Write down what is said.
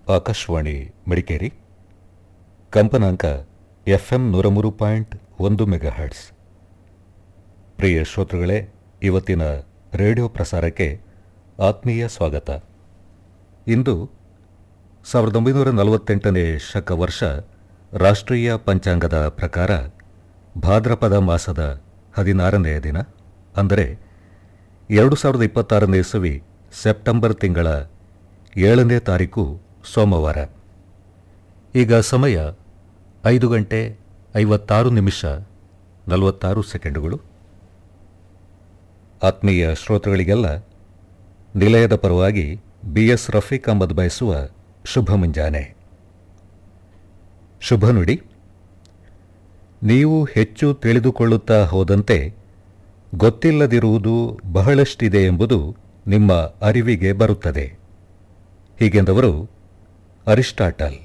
ಆಕಾಶವಾಣಿ ಮಡಿಕೇರಿ ಕಂಪನಾಂಕ ಎಫ್ಎಂ ನೂರ ಮೂರು ಪಾಯಿಂಟ್ ಒಂದು ಮೆಗಾಹರ್ಟ್ಸ್ ಪ್ರಿಯ ಶ್ರೋತೃಗಳೇ ಇವತ್ತಿನ ರೇಡಿಯೋ ಪ್ರಸಾರಕ್ಕೆ ಆತ್ಮೀಯ ಸ್ವಾಗತ ಇಂದು ಸಾವಿರದ ಒಂಬೈನೂರ ನಲವತ್ತೆಂಟನೇ ಶಕ ವರ್ಷ ರಾಷ್ಟ್ರೀಯ ಪಂಚಾಂಗದ ಪ್ರಕಾರ ಭಾದ್ರಪದ ಮಾಸದ ಹದಿನಾರನೆಯ ದಿನ ಅಂದರೆ ಎರಡು ಸಾವಿರದ ಇಪ್ಪತ್ತಾರನೇ ಇಸವಿ ಸೆಪ್ಟೆಂಬರ್ ತಿಂಗಳ ಏಳನೇ ತಾರೀಕು ಸೋಮವಾರ ಈಗ ಸಮಯ ಐದು ಗಂಟೆ ಐವತ್ತಾರು ನಿಮಿಷ ನಲವತ್ತಾರು ಸೆಕೆಂಡುಗಳು ಆತ್ಮೀಯ ಶ್ರೋತೃಗಳಿಗೆಲ್ಲ ನಿಲಯದ ಪರವಾಗಿ ಬಿ ಎಸ್ ರಫೀಕ್ ಅಹಮದ್ ಬಯಸುವ ಶುಭ ಮುಂಜಾನೆ ಶುಭ ನುಡಿ ನೀವು ಹೆಚ್ಚು ತಿಳಿದುಕೊಳ್ಳುತ್ತಾ ಹೋದಂತೆ ಗೊತ್ತಿಲ್ಲದಿರುವುದು ಬಹಳಷ್ಟಿದೆ ಎಂಬುದು ನಿಮ್ಮ ಅರಿವಿಗೆ ಬರುತ್ತದೆ ಹೀಗೆಂದವರು ಅರಿಸ್ಟಾಟಲ್